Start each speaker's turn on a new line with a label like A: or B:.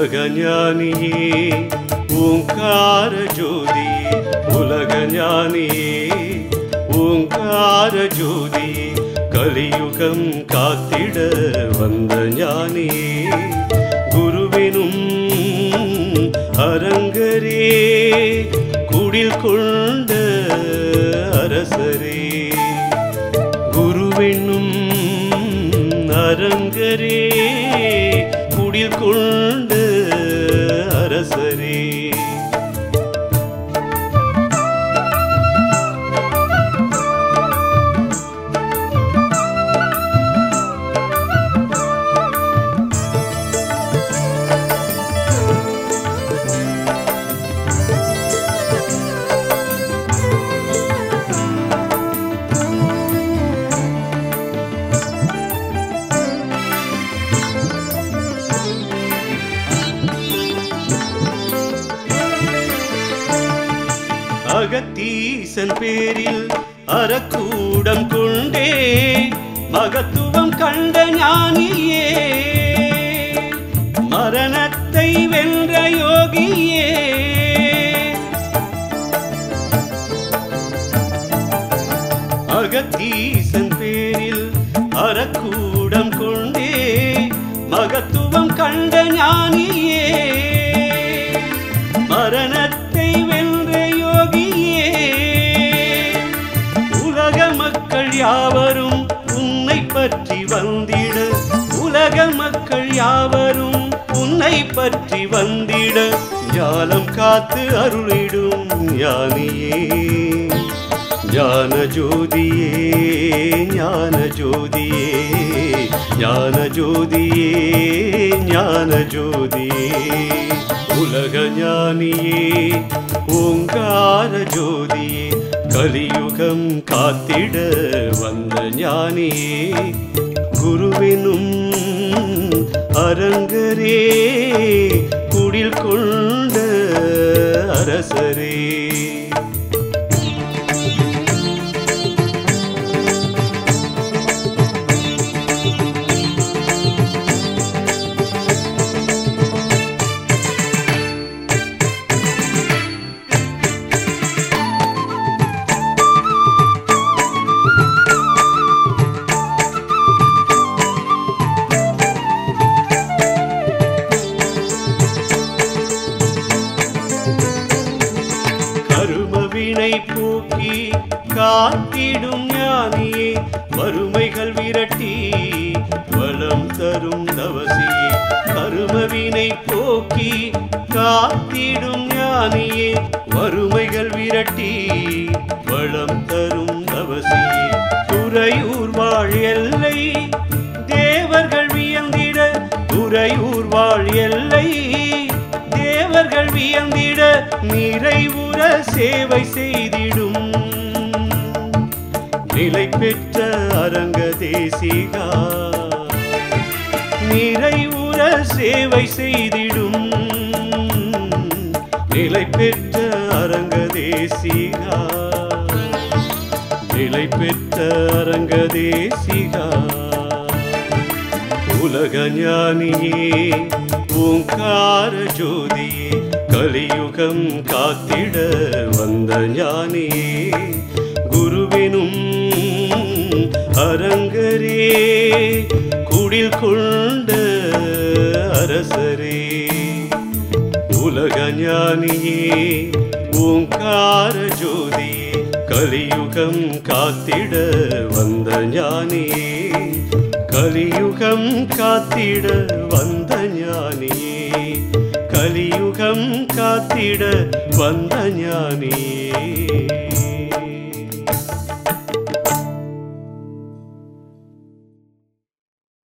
A: உலக ஞானியே ஓங்கார ஜோதி உலக ஞானியே ஓங்கார ஜோதி கலியுகம் காத்திட வந்த ஞானியே குருவினும் அரங்கரே குடில் கொண்ட அரசரே குருவென்னும் அரங்கரே குடில் கொண்ட அரசரே அகத்தீசன் பேரில் அறக்கூடம் கொண்டே மகத்துவம் கண்ட ஞானியே மரணத்தை வென்ற யோகியே அகத்தீசன் பேரில் அறக்கூடம் கொண்டே மகத்துவம் கண்ட ஞானியே மரணத்தை வென்ற யோகியே உலக மக்கள் யாவரும் உன்னை பற்றி வந்திட உலக மக்கள் யாவரும் உன்னை பற்றி வந்திட ஞானம் காத்து அருளிடும் ஞானியே ஞான ஜோதியே ஞான ஜோதியே ஞான ஜோதியே ஞான ஜோதியே உலக ஞானியே ஓங்கார ஜோதியே கலியுகம் காத்திட வந்த ஞானியே குருவினும் அரங்கரே குடில் கொண்ட அரசரே கருமவினை போக்கி காத்திடும் ஞானியே வறுமைகள் விரட்டி வளம் தரும் தவசியே கருமவினை போக்கி காத்திடும் ஞானியே வறுமைகள் விரட்டி வளம் தரும் தவசியே துறையூர் வாழ் எல்லை தேவர்கள் வியந்திட துறையூர் வாழ் எல்லை தேவர்கள் வியந்திட நிறைவுற சேவை செய்திடும் நிலை பெற்ற அரங்க தேசிகா நிறைவுற சேவை செய்திடும் நிலை பெற்ற அரங்க தேசிகா நிலை பெற்ற அரங்க தேசிகா உலக ஞானியே ஓங்கார ஜோதியே கலியுகம் காத்திட வந்த ஞானியே குருவினும் அரங்கரே குடில் கொண்ட அரசரே உலக ஞானியே ஓங்கார ஜோதியே கலியுகம் காத்திட வந்த ஞானியே கலியுகம் காத்திட வந்த ஞானியே கலியுகம் காத்திட வந்த ஞானியே